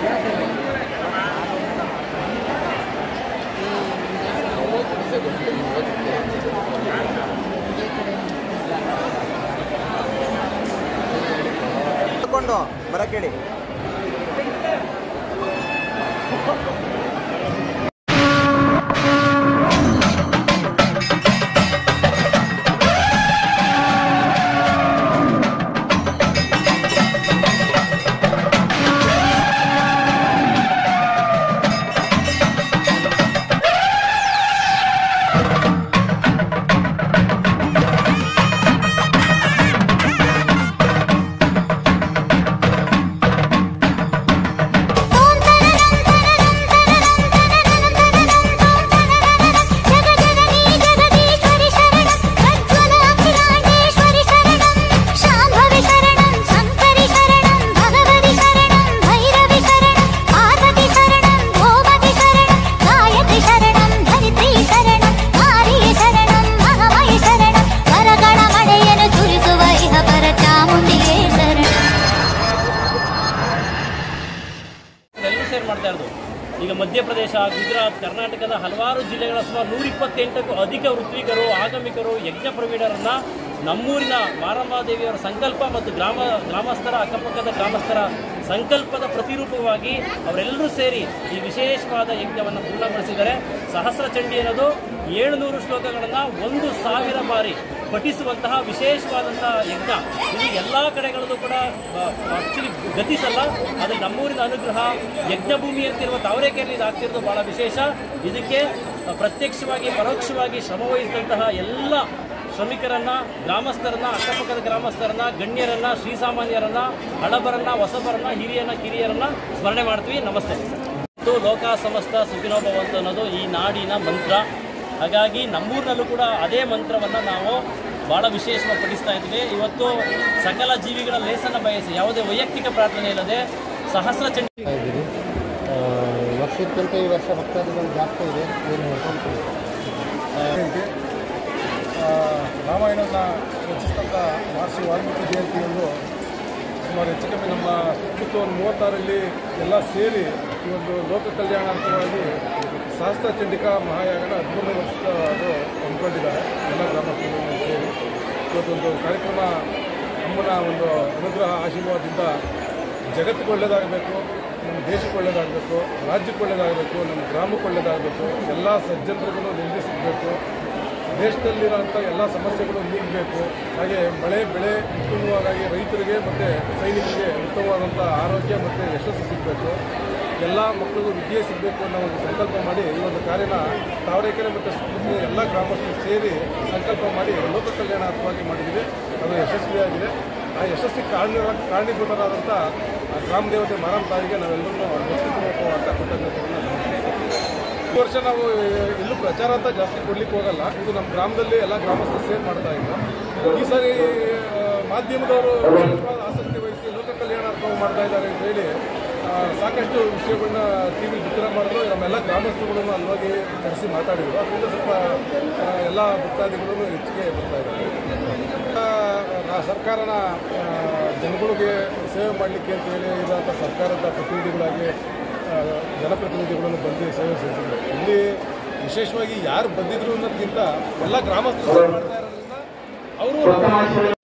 ತಗೊಂಡು ಬರಕೇಳಿ ಶಾಂಭವಿ ಶರಣಂ ಶಂಕರಿ ಶರಣಂ ಭಗವತಿ ಶರಣಂ ಭೈರವಿ ಶರಣಂ ಪಾರ್ವತಿ ಶರಣಂ ಗೋಮತಿ ಶರಣಂ ಗಾಯತ್ರಿ ಶರಣಂ ಧರಿತ್ರಿ ಶರಣಂ ಮಾರಿಯ ಶರಣಂ ಮಹಾಮಯ ಶರಣಂ ವರಗಳ ಮಳೆಯನ್ನು ಸುರಿಸುವ ಇಹ ಪರ ಚಾಮುಂಡಿಯೇ ಶರಣ ಎಲ್ಲರೂ ಸೇರ್ ಮಾಡ್ತಾ ಇರೋದು ಈಗ ಮಧ್ಯಪ್ರದೇಶ ಗುಜರಾತ್ ಕರ್ನಾಟಕದ ಹಲವಾರು ಜಿಲ್ಲೆಗಳ ಸುಮಾರು ನೂರ ಇಪ್ಪತ್ತೆಂಟಕ್ಕೂ ಅಧಿಕ ಋತ್ವಿಕರು ಆಗಮಿಕರು ಯಜ್ಞ ಪ್ರವೀಣರನ್ನ ನಮ್ಮೂರಿನ ಮಾರಮ್ಮಾದೇವಿಯವರ ಸಂಕಲ್ಪ ಮತ್ತು ಗ್ರಾಮ ಗ್ರಾಮಸ್ಥರ ಅಕ್ಕಪಕ್ಕದ ಗ್ರಾಮಸ್ಥರ ಸಂಕಲ್ಪದ ಪ್ರತಿರೂಪವಾಗಿ ಅವರೆಲ್ಲರೂ ಸೇರಿ ಈ ವಿಶೇಷವಾದ ಯಜ್ಞವನ್ನು ಪೂರ್ಣಗೊಳಿಸಿದ್ದಾರೆ ಸಹಸ್ರ ಚಂಡಿ ಅನ್ನೋದು ಏಳುನೂರು ಶ್ಲೋಕಗಳನ್ನು ಒಂದು ಸಾವಿರ ಬಾರಿ ಪಠಿಸುವಂತಹ ವಿಶೇಷವಾದಂತಹ ಯಜ್ಞ ಇದು ಎಲ್ಲ ಕಡೆಗಳಲ್ಲೂ ಕೂಡ ಆಕ್ಚುಲಿ ಗತಿಸಲ್ಲ ಆದರೆ ನಮ್ಮೂರಿನ ಅನುಗ್ರಹ ಯಜ್ಞಭೂಮಿ ಅಂತಿರುವ ತಾವರೆಕೆರೆಯಲ್ಲಿ ಇದು ಆಗ್ತಿರೋದು ಬಹಳ ವಿಶೇಷ ಇದಕ್ಕೆ ಆ, ಪ್ರತ್ಯಕ್ಷವಾಗಿ ಪರೋಕ್ಷವಾಗಿ ಶ್ರಮವಹಿಸಿದಂತಹ ಎಲ್ಲ ಶ್ರಮಿಕರನ್ನ ಗ್ರಾಮಸ್ಥರನ್ನ ಅಕ್ಕಪಕ್ಕದ ಗ್ರಾಮಸ್ಥರನ್ನ ಗಣ್ಯರನ್ನ ಶ್ರೀಸಾಮಾನ್ಯರನ್ನ ಹಳಬರನ್ನ ಹೊಸಬರನ್ನ ಹಿರಿಯರನ್ನ ಕಿರಿಯರನ್ನ ಸ್ಮರಣೆ ಮಾಡ್ತೀವಿ ನಮಸ್ತೆ ಮತ್ತು ಲೋಕ ಸಮಸ್ತ ಸುಖಿನೋ ಭವಂತು ಅನ್ನೋದು ಈ ನಾಡಿನ ಮಂತ್ರ ಹಾಗಾಗಿ ನಮ್ಮೂರಿನಲ್ಲೂ ಕೂಡ ಅದೇ ಮಂತ್ರವನ್ನು ನಾವು ಭಾಳ ವಿಶೇಷವಾಗಿ ಪಠಿಸ್ತಾ ಇದ್ವಿ ಇವತ್ತು ಸಕಲ ಜೀವಿಗಳ ಲೇಸನ್ನು ಬಯಸಿ ಯಾವುದೇ ವೈಯಕ್ತಿಕ ಪ್ರಾರ್ಥನೆ ಇಲ್ಲದೆ ಸಹಸ್ರ ಚಂಡಿ ಇದ್ದೀವಿ ಆ, ವರ್ಷಕ್ಕಿಂತ ಈ ವರ್ಷ ಭಕ್ತಾದಿಗಳು ಜಾಸ್ತಿ ಇದೆ ಏನು ಹೇಳ್ಕೊಂಡು ಜಯಂತಿ ಆ, ರಾಮಾಯಣನ ರಚಿಸಿದಂಥ ಮಹರ್ಷಿ ವಾಲ್ಮೀಕಿ ಜಯಂತಿಯಂದು ಸುಮಾರು ಹೆಚ್ಚು ಕಮ್ಮಿ ನಮ್ಮ ಸುತ್ತಮುತ್ತ ಒಂದು ಮೂವತ್ತಾರಲ್ಲಿ ಎಲ್ಲ ಸೇರಿ ಈ ಒಂದು ಲೋಕ ಕಲ್ಯಾಣಾರ್ಥವಾಗಿ ಸಹಸ್ರ ಚಂಡಿಕಾ ಮಹಾಯಾಗನ ಹದಿಮೂರನೇ ವರ್ಷದ ಅದು ಹಮ್ಮಿಕೊಂಡಿದ್ದಾರೆ ಎಲ್ಲ ಗ್ರಾಮಸ್ಥರು ಸೇರಿ ಇವತ್ತೊಂದು ಕಾರ್ಯಕ್ರಮ ಅಮ್ಮನ ಒಂದು ಅನುಗ್ರಹ ಆಶೀರ್ವಾದದಿಂದ ಜಗತ್ತಿಗೆ ಒಳ್ಳೆಯದಾಗಬೇಕು ನಮ್ಮ ದೇಶಕ್ಕೆ ಒಳ್ಳೆಯದಾಗಬೇಕು ರಾಜ್ಯಕ್ಕೆ ಒಳ್ಳೆಯದಾಗಬೇಕು ನಮ್ಮ ಗ್ರಾಮಕ್ಕೆ ಒಳ್ಳೆಯದಾಗಬೇಕು ಎಲ್ಲ ಸಜ್ಜನರಿಗೂ ನೆಮ್ಮದಿ ಸಿಗಬೇಕು ದೇಶದಲ್ಲಿರೋಂಥ ಎಲ್ಲ ಸಮಸ್ಯೆಗಳು ನೀಗಬೇಕು ಹಾಗೆ ಮಳೆ ಬೆಳೆ ಉತ್ತಮವಾಗಿ ರೈತರಿಗೆ ಮತ್ತು ಸೈನಿಕರಿಗೆ ಉತ್ತಮವಾದಂಥ ಆರೋಗ್ಯ ಮತ್ತು ಯಶಸ್ಸು ಸಿಗಬೇಕು ಎಲ್ಲ ಮಕ್ಕಳಿಗೂ ವಿದ್ಯೆ ಸಿಗಬೇಕು ಅನ್ನೋ ಒಂದು ಸಂಕಲ್ಪ ಮಾಡಿ ಈ ಒಂದು ಕಾರ್ಯನ ತಾವರೆಕೆರೆ ಮತ್ತು ಸುತ್ತಮುತ್ತಲಿನ ಎಲ್ಲ ಗ್ರಾಮಸ್ಥರು ಸೇರಿ ಸಂಕಲ್ಪ ಮಾಡಿ ಲೋಕ ಕಲ್ಯಾಣಾರ್ಥವಾಗಿ ಮಾಡಿದ್ದೀವಿ ಅದು ಯಶಸ್ವಿಯಾಗಿದೆ ಆ ಯಶಸ್ಸಿಗೆ ಕಾರಣ ಕಾರಣೀಭೂತರಾದಂಥ ಆ ಗ್ರಾಮ ದೇವತೆ ಮಾರಮ್ಮ ತಾಯಿಗೆ ನಾವೆಲ್ಲರೂ ವ್ಯಕ್ತಿಪೂರ್ವಕವಾದ ಕೃತಜ್ಞತೆಗಳನ್ನು ಈ ವರ್ಷ ನಾವು ಎಲ್ಲೂ ಪ್ರಚಾರ ಅಂತ ಜಾಸ್ತಿ ಕೊಡ್ಲಿಕ್ಕೆ ಹೋಗಲ್ಲ ಇದು ನಮ್ಮ ಗ್ರಾಮದಲ್ಲಿ ಎಲ್ಲ ಗ್ರಾಮಸ್ಥರು ಸೇರ್ ಮಾಡ್ತಾ ಇದ್ದು ಈ ಸಾರಿ ಆ, ಮಾಧ್ಯಮದವರು ವಿಶೇಷವಾದ ಆಸಕ್ತಿ ವಹಿಸಿ ಲೋಕ ಕಲ್ಯಾಣಾರ್ಥವಾಗಿ ಮಾಡ್ತಾ ಇದ್ದಾರೆ ಅಂತ ಹೇಳಿ ಆ, ಸಾಕಷ್ಟು ವಿಷಯಗಳನ್ನ ಟಿ ವಿ ಬಿತ್ತರ ಮಾಡಿದ್ರು ನಮ್ಮೆಲ್ಲ ಗ್ರಾಮಸ್ಥರುಗಳನ್ನು ಅಲ್ಲಿ ಹೋಗಿ ಕರೆಸಿ ಮಾತಾಡಿದ್ರು ಅದರಿಂದ ಸ್ವಲ್ಪ ಆ, ಎಲ್ಲ ಭಕ್ತಾದಿಗಳು ಹೆಚ್ಚಿಗೆ ಬರ್ತಾ ಇದ್ದಾರೆ ಆ, ಆ ಸರ್ಕಾರನ ಆ, ಜನಗಳಿಗೆ ಸೇವೆ ಮಾಡಲಿಕ್ಕೆ ಅಂತ ಹೇಳಿ ಇರುವಂಥ ಸರ್ಕಾರದ ಪ್ರತಿನಿಧಿಗಳಾಗಿ ಆ, ಜನಪ್ರತಿನಿಧಿಗಳನ್ನು ಬಂದು ಸೇವೆ ಸಲ್ಲಿಸಿದ್ರು ಇಲ್ಲಿ ವಿಶೇಷವಾಗಿ ಯಾರು ಬಂದಿದ್ರು ಅನ್ನೋದಕ್ಕಿಂತ ಎಲ್ಲ ಗ್ರಾಮಸ್ಥರು ಸೇವೆ ಮಾಡ್ತಾ ಇರೋದ್ರಿಂದ ಅವರು